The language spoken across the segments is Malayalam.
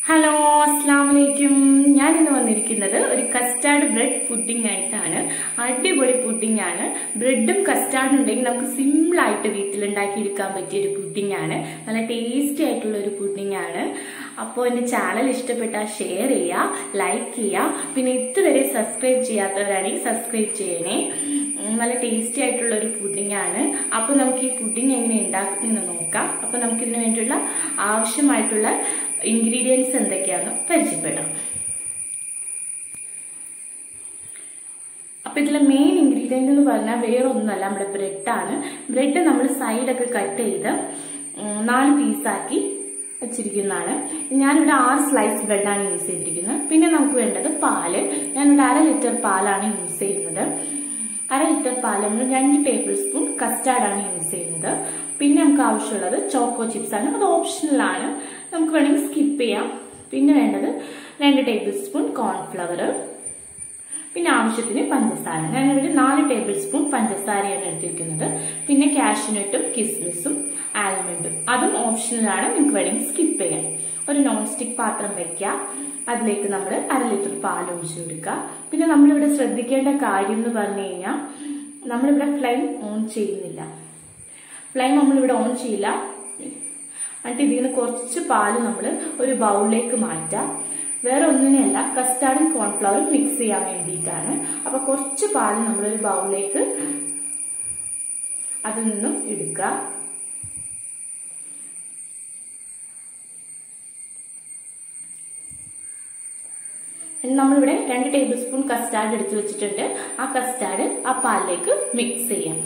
ഹലോ അസ്സാം വലൈക്കും ഞാൻ ഇന്ന് വന്നിരിക്കുന്നത് ഒരു കസ്റ്റാർഡ് ബ്രെഡ് പുഡിംഗ് ആയിട്ടാണ് അടിപൊളി പുഡിംഗ് ആണ് ബ്രെഡും കസ്റ്റാർഡും ഉണ്ടെങ്കിൽ നമുക്ക് സിമ്പിൾ ആയിട്ട് വീട്ടിൽ ഉണ്ടാക്കിയെടുക്കാൻ പറ്റിയ ഒരു പുഡിംഗ് ആണ് നല്ല ടേസ്റ്റി ആയിട്ടുള്ള ഒരു പുഡിംഗ് ആണ് അപ്പോൾ എൻ്റെ ചാനൽ ഇഷ്ടപ്പെട്ടാൽ ഷെയർ ചെയ്യുക ലൈക്ക് ചെയ്യുക പിന്നെ ഇതുവരെ സബ്സ്ക്രൈബ് ചെയ്യാത്തവരാണെങ്കിൽ സബ്സ്ക്രൈബ് ചെയ്യണേ ഉം, നല്ല ടേസ്റ്റി ആയിട്ടുള്ള ഒരു പുഡിംഗ് ആണ് അപ്പോൾ നമുക്ക് ഈ പുഡിംഗ് എങ്ങനെ ഉണ്ടാക്കുന്നതെന്ന് നോക്കാം അപ്പോൾ നമുക്ക് ഇതിന് വേണ്ടിയുള്ള ആവശ്യമായിട്ടുള്ള ഇൻഗ്രീഡിയൻസ് എന്തൊക്കെയാണെന്ന് പരിചയപ്പെടാം അപ്പൊ ഇതിലെ മെയിൻ ഇൻഗ്രീഡിയന്റ് എന്ന് പറഞ്ഞാൽ വേറെ ഒന്നുമല്ല നമ്മുടെ ബ്രെഡാണ് ബ്രെഡ് നമ്മൾ സൈഡൊക്കെ കട്ട് ചെയ്ത് ഉം, നാല് പീസാക്കി വെച്ചിരിക്കുന്നതാണ് ഞാനിവിടെ ആറ് സ്ലൈസ് ബ്രെഡാണ് യൂസ് ചെയ്തിരിക്കുന്നത് പിന്നെ നമുക്ക് വേണ്ടത് പാല് ഞാനിവിടെ അര ലിറ്റർ പാലാണ് യൂസ് ചെയ്യുന്നത് അര ലിറ്റർ പാൽ നമ്മൾ രണ്ട് ടേബിൾ സ്പൂൺ കസ്റ്റാർഡാണ് യൂസ് ചെയ്യുന്നത് പിന്നെ നമുക്ക് ആവശ്യമുള്ളത് ചോക്കോ ചിപ്സ് ആണ് അത് ഓപ്ഷണലാണ് നമുക്ക് വേണമെങ്കിൽ സ്കിപ്പ് ചെയ്യാം പിന്നെ വേണ്ടത് രണ്ട് ടേബിൾ സ്പൂൺ കോൺഫ്ലവർ പിന്നെ ആവശ്യത്തിന് പഞ്ചസാര ഞാനിവിടെ നാല് ടേബിൾ സ്പൂൺ പഞ്ചസാരയാണ് എടുത്തിരിക്കുന്നത് പിന്നെ കാഷ്യൂനട്ടും കിസ്മിസും ആൽമണ്ടും അതും ഓപ്ഷണലാണ് നിങ്ങൾക്ക് വേണമെങ്കിൽ സ്കിപ്പ് ചെയ്യാം ഒരു നോൺ സ്റ്റിക് പാത്രം വെക്കുക അതിലേക്ക് നമ്മൾ അര ലിറ്റർ പാൽ ഒഴിച്ചു കൊടുക്കുക പിന്നെ നമ്മളിവിടെ ശ്രദ്ധിക്കേണ്ട കാര്യം എന്ന് പറഞ്ഞു കഴിഞ്ഞാൽ നമ്മളിവിടെ ഫ്ലെയിം ഓൺ ചെയ്യുന്നില്ല ഫ്ലെയിം നമ്മളിവിടെ ഓൺ ചെയ്യില്ല എന്നിട്ട് ഇതിൽ നിന്ന് കുറച്ച് പാല് നമ്മൾ ഒരു ബൗളിലേക്ക് മാറ്റാം വേറെ ഒന്നിനെയല്ല കസ്റ്റാർഡും കോൺഫ്ലവറും മിക്സ് ചെയ്യാൻ വേണ്ടിയിട്ടാണ് അപ്പൊ കുറച്ച് പാല് നമ്മളൊരു ബൗളിലേക്ക് അതിൽ നിന്നും എടുക്കുക നമ്മളിവിടെ രണ്ട് ടേബിൾ സ്പൂൺ കസ്റ്റാർഡ് എടുത്തു വെച്ചിട്ടുണ്ട് ആ കസ്റ്റാർഡ് ആ പാലിലേക്ക് മിക്സ് ചെയ്യാം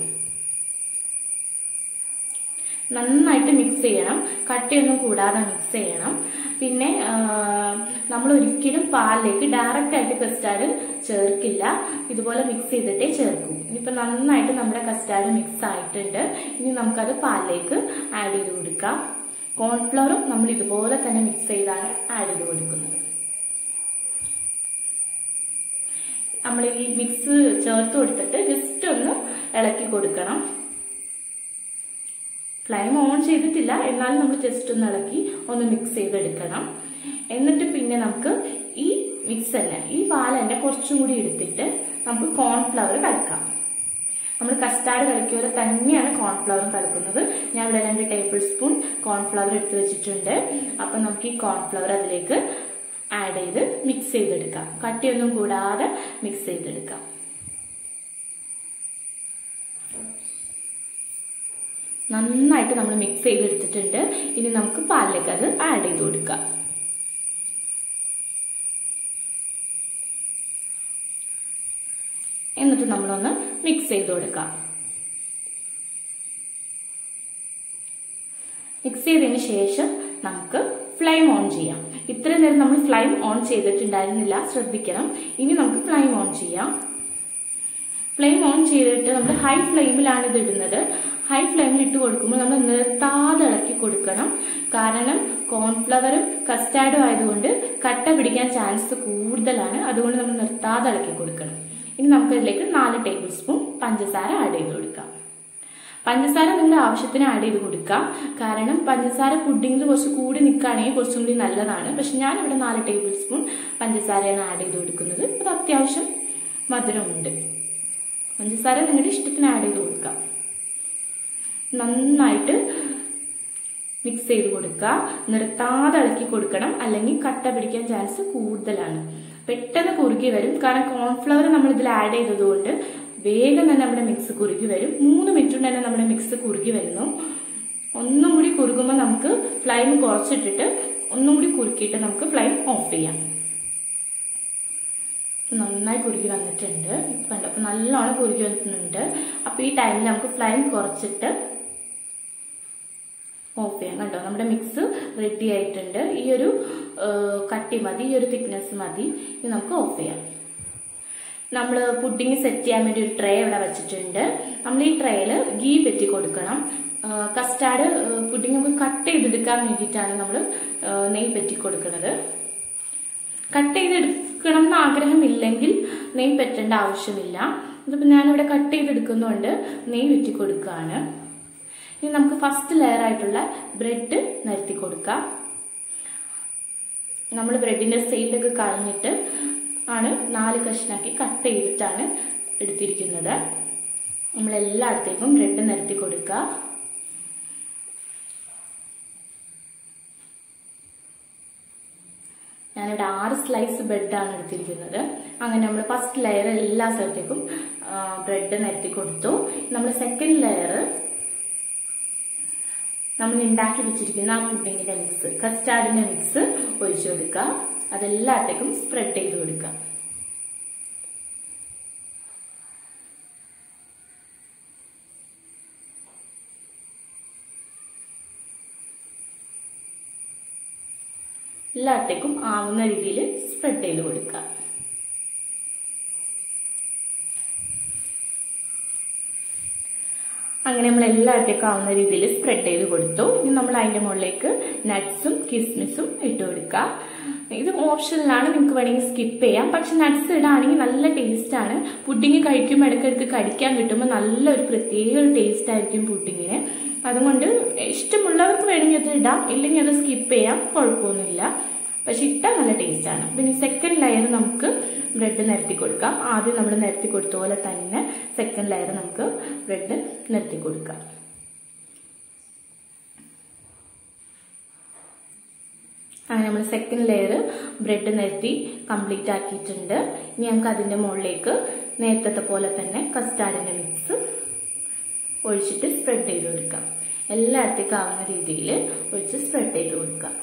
നന്നായിട്ട് മിക്സ് ചെയ്യണം കട്ടിയൊന്നും കൂടാതെ മിക്സ് ചെയ്യണം പിന്നെ നമ്മൾ ഒരിക്കലും പാലിലേക്ക് ഡയറക്റ്റ് ആയിട്ട് കസ്റ്റാർഡ് ചേർക്കില്ല ഇതുപോലെ മിക്സ് ചെയ്തിട്ടേ ചേർക്കൂ ഇനിയിപ്പോ നന്നായിട്ട് നമ്മുടെ കസ്റ്റാർഡ് മിക്സ് ആയിട്ടുണ്ട് ഇനി നമുക്കത് പാലിലേക്ക് ആഡ് ചെയ്ത് കൊടുക്കാം കോൺഫ്ലവറും നമ്മൾ ഇതുപോലെ തന്നെ മിക്സ് ചെയ്താണ് ആഡ് ചെയ്ത് കൊടുക്കുന്നത് നമ്മൾ ഈ മിക്സ് ചേർത്ത് കൊടുത്തിട്ട് ജസ്റ്റ് ഒന്ന് ഇളക്കി കൊടുക്കണം ഫ്ലെയിം ഓൺ ചെയ്തിട്ടില്ല എന്നാലും നമ്മൾ ജസ്റ്റ് ഒന്ന് ഇളക്കി ഒന്ന് മിക്സ് ചെയ്തെടുക്കണം എന്നിട്ട് പിന്നെ നമുക്ക് ഈ മിക്സ് തന്നെ ഈ പാൽ തന്നെ കുറച്ചും കൂടി എടുത്തിട്ട് നമുക്ക് കോൺഫ്ലവർ കലക്കാം നമ്മൾ കസ്റ്റാർഡ് കലക്കിയ തന്നെയാണ് കോൺഫ്ലവറും കലക്കുന്നത് ഞാൻ ഇവിടെ രണ്ട് ടേബിൾ സ്പൂൺ കോൺഫ്ലവർ എടുത്ത് വെച്ചിട്ടുണ്ട് അപ്പൊ നമുക്ക് ഈ കോൺഫ്ലവർ അതിലേക്ക് ആഡ് ചെയ്ത് മിക്സ് ചെയ്തെടുക്കാം കട്ടിയൊന്നും കൂടാതെ മിക്സ് ചെയ്തെടുക്കാം നന്നായിട്ട് നമ്മൾ മിക്സ് ചെയ്തെടുത്തിട്ടുണ്ട് ഇനി നമുക്ക് പാലിലേക്ക് അത് ആഡ് ചെയ്ത് കൊടുക്കാം എന്നിട്ട് നമ്മളൊന്ന് മിക്സ് ചെയ്ത് കൊടുക്കാം മിക്സ് ചെയ്തതിന് ശേഷം നമുക്ക് ഫ്ലെയിം ഓൺ ചെയ്യാം ഇത്രയും നേരം നമ്മൾ ഫ്ലെയിം ഓൺ ചെയ്തിട്ടുണ്ടായിരുന്നില്ല ശ്രദ്ധിക്കണം ഇനി നമുക്ക് ഫ്ലെയിം ഓൺ ചെയ്യാം ഫ്ലെയിം ഓൺ ചെയ്തിട്ട് നമ്മൾ ഹൈ ഫ്ലെയിമിലാണ് ഇത് ഇടുന്നത് ഹൈ ഫ്ലെയിമിൽ ഇട്ട് കൊടുക്കുമ്പോൾ നമ്മൾ നിർത്താതെ ഇളക്കി കൊടുക്കണം കാരണം കോൺഫ്ലവറും കസ്റ്റാർഡും ആയതുകൊണ്ട് കട്ട പിടിക്കാൻ ചാൻസ് കൂടുതലാണ് അതുകൊണ്ട് നമ്മൾ നിർത്താതെ ഇളക്കി കൊടുക്കണം ഇനി നമുക്ക് ഇതിലേക്ക് നാല് ടേബിൾ സ്പൂൺ പഞ്ചസാര ആഡ് ചെയ്ത് കൊടുക്കാം പഞ്ചസാര നിങ്ങളുടെ ആവശ്യത്തിന് ആഡ് ചെയ്ത് കൊടുക്കാം കാരണം പഞ്ചസാര പുഡിങ്ങിൽ കുറച്ച് കൂടി നിൽക്കുകയാണെങ്കിൽ കുറച്ചും കൂടി നല്ലതാണ് പക്ഷെ ഞാൻ ഇവിടെ നാല് ടേബിൾ സ്പൂൺ പഞ്ചസാരയാണ് ആഡ് ചെയ്ത് കൊടുക്കുന്നത് അത് അത്യാവശ്യം മധുരമുണ്ട് പഞ്ചസാര നിങ്ങളുടെ ഇഷ്ടത്തിന് ആഡ് ചെയ്ത് കൊടുക്കാം നന്നായിട്ട് മിക്സ് ചെയ്ത് കൊടുക്കുക നിർത്താതെ ഇളക്കി കൊടുക്കണം അല്ലെങ്കിൽ കട്ട പിടിക്കാൻ ചാൻസ് കൂടുതലാണ് പെട്ടെന്ന് കുറുകി വരും കാരണം കോൺഫ്ലവർ നമ്മൾ ഇതിൽ ആഡ് ചെയ്തതുകൊണ്ട് വേഗം തന്നെ നമ്മുടെ മിക്സ് കുറുകി വരും മൂന്ന് മിനിറ്റ് കൊണ്ട് തന്നെ നമ്മുടെ മിക്സ് കുറുകി വരുന്നു ഒന്നും കൂടി കുറുകുമ്പോൾ നമുക്ക് ഫ്ലെയിം കുറച്ചിട്ടിട്ട് ഒന്നും കൂടി കുറുക്കിയിട്ട് നമുക്ക് ഫ്ലെയിം ഓഫ് ചെയ്യാം നന്നായി കുറുകി വന്നിട്ടുണ്ട് കണ്ടോ അപ്പൊ നല്ലോണം കുറുകി വന്നിട്ടുണ്ട് അപ്പൊ ഈ ടൈമിൽ നമുക്ക് ഫ്ലെയിം കുറച്ചിട്ട് ഓഫ് ചെയ്യാം കണ്ടോ നമ്മുടെ മിക്സ് റെഡി ആയിട്ടുണ്ട് ഈ ഒരു കട്ടി മതി ഈ ഒരു തിക്നെസ് മതി ഇത് നമുക്ക് ഓഫ് ചെയ്യാം നമ്മൾ പുഡിങ് സെറ്റ് ചെയ്യാൻ വേണ്ടി ഒരു ട്രേ ഇവിടെ വെച്ചിട്ടുണ്ട് നമ്മൾ ഈ ട്രേയിൽ ഗീ പറ്റി കൊടുക്കണം കസ്റ്റാർഡ് പുഡിങ് നമുക്ക് കട്ട് ചെയ്തെടുക്കാൻ വേണ്ടിയിട്ടാണ് നമ്മൾ നെയ് പറ്റി കൊടുക്കുന്നത് കട്ട് ചെയ്തെടുക്കണം എന്ന് ആഗ്രഹമില്ലെങ്കിൽ നെയ് പറ്റേണ്ട ആവശ്യമില്ല ഇതിപ്പോൾ ഞാനിവിടെ കട്ട് ചെയ്തെടുക്കുന്നതുകൊണ്ട് നെയ് വെറ്റി കൊടുക്കുകയാണ് ഇനി നമുക്ക് ഫസ്റ്റ് ലെയർ ആയിട്ടുള്ള ബ്രെഡ് നിരത്തി കൊടുക്കാം നമ്മൾ ബ്രെഡിന്റെ സൈഡൊക്കെ കളഞ്ഞിട്ട് ആണ് നാല് കഷ്ണാക്കി കട്ട് ചെയ്തിട്ടാണ് എടുത്തിരിക്കുന്നത് നമ്മൾ എല്ലായിടത്തേക്കും ബ്രെഡ് നിരത്തി കൊടുക്കുക ഞാനിവിടെ ആറ് സ്ലൈസ് ബ്രെഡാണ് എടുത്തിരിക്കുന്നത് അങ്ങനെ നമ്മൾ ഫസ്റ്റ് ലെയർ എല്ലാ സ്ഥലത്തേക്കും ബ്രെഡ് നിരത്തി കൊടുത്തു നമ്മൾ സെക്കൻഡ് ലെയർ നമ്മൾ ഉണ്ടാക്കി വെച്ചിരിക്കുന്ന ആ പുഡിങ്ങിന്റെ മിക്സ് കസ്റ്റാർഡിന്റെ മിക്സ് ഒഴിച്ചു കൊടുക്കുക അതെല്ലാത്തേക്കും സ്പ്രെഡ് ചെയ്ത് കൊടുക്കുക എല്ലാത്തേക്കും ആവുന്ന രീതിയിൽ സ്പ്രെഡ് ചെയ്ത് കൊടുക്കുക അങ്ങനെ നമ്മൾ എല്ലാത്തേക്കും ആവുന്ന രീതിയിൽ സ്പ്രെഡ് ചെയ്ത് കൊടുത്തു ഇനി നമ്മൾ അതിന്റെ മുകളിലേക്ക് നട്ട്സും കിസ്മിസും ഇട്ട് കൊടുക്കുക ഇത് ഓപ്ഷനിലാണ് നിങ്ങൾക്ക് വേണമെങ്കിൽ സ്കിപ്പ് ചെയ്യാം പക്ഷെ നട്ട്സ് ഇടാണെങ്കിൽ നല്ല ടേസ്റ്റ് ആണ് പുഡിങ് കഴിക്കുമ്പോൾ ഇടയ്ക്കിടയ്ക്ക് കടിക്കാൻ കിട്ടുമ്പോൾ നല്ലൊരു പ്രത്യേക ഒരു ടേസ്റ്റ് ആയിരിക്കും പുഡിങ്ങിന് അതുകൊണ്ട് ഇഷ്ടമുള്ളവർക്ക് വേണമെങ്കിൽ അത് ഇടാം ഇല്ലെങ്കിൽ അത് സ്കിപ്പ് ചെയ്യാം കുഴപ്പമൊന്നുമില്ല പക്ഷെ ഇട്ടാൽ നല്ല ടേസ്റ്റ് ആണ് പിന്നെ സെക്കൻഡ് ലെയർ നമുക്ക് ബ്രെഡ് നിരത്തി കൊടുക്കാം ആദ്യം നമ്മൾ നിരത്തി കൊടുത്ത പോലെ തന്നെ സെക്കൻഡ് ലെയർ നമുക്ക് ബ്രെഡ് നിരത്തി കൊടുക്കാം അങ്ങനെ നമ്മൾ സെക്കൻഡ് ലെയർ ബ്രെഡ് നിരത്തി കംപ്ലീറ്റ് ആക്കിയിട്ടുണ്ട് ഇനി നമുക്ക് അതിന്റെ മുകളിലേക്ക് നേരത്തെ പോലെ തന്നെ കസ്റ്റാർഡിന്റെ മിക്സ് ഒഴിച്ചിട്ട് സ്പ്രെഡ് ചെയ്ത് കൊടുക്കാം എല്ലായിടത്തേക്കും ആവുന്ന രീതിയിൽ ഒഴിച്ച് സ്പ്രെഡ് ചെയ്ത് കൊടുക്കാം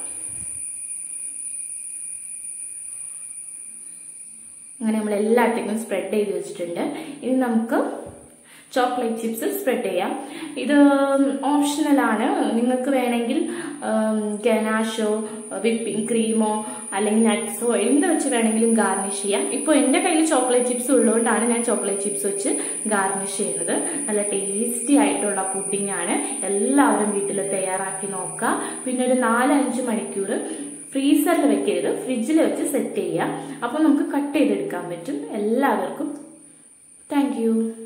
അങ്ങനെ നമ്മൾ എല്ലായിടത്തേക്കും സ്പ്രെഡ് ചെയ്ത് വെച്ചിട്ടുണ്ട് ഇനി നമുക്ക് ചോക്ലേറ്റ് ചിപ്സ് സ്പ്രെഡ് ചെയ്യാം ഇത് ഓപ്ഷണലാണ് നിങ്ങൾക്ക് വേണമെങ്കിൽ ഗനാഷോ വിപ്പിംഗ് ക്രീമോ അല്ലെങ്കിൽ നട്ട്സോ എന്ത് വെച്ച് വേണമെങ്കിലും ഗാർണിഷ് ചെയ്യാം ഇപ്പോൾ എൻ്റെ കയ്യിൽ ചോക്ലേറ്റ് ചിപ്സ് ഉള്ളതുകൊണ്ടാണ് ഞാൻ ചോക്ലേറ്റ് ചിപ്സ് വെച്ച് ഗാർണിഷ് ചെയ്യുന്നത് നല്ല ടേസ്റ്റി ആയിട്ടുള്ള പുഡിംഗ് ആണ് എല്ലാവരും വീട്ടിൽ തയ്യാറാക്കി നോക്കുക പിന്നെ ഒരു നാലഞ്ച് മണിക്കൂർ ഫ്രീസറിൽ വെക്കരുത് ഫ്രിഡ്ജിൽ വെച്ച് സെറ്റ് ചെയ്യാം അപ്പോൾ നമുക്ക് കട്ട് ചെയ്തെടുക്കാൻ പറ്റും എല്ലാവർക്കും താങ്ക്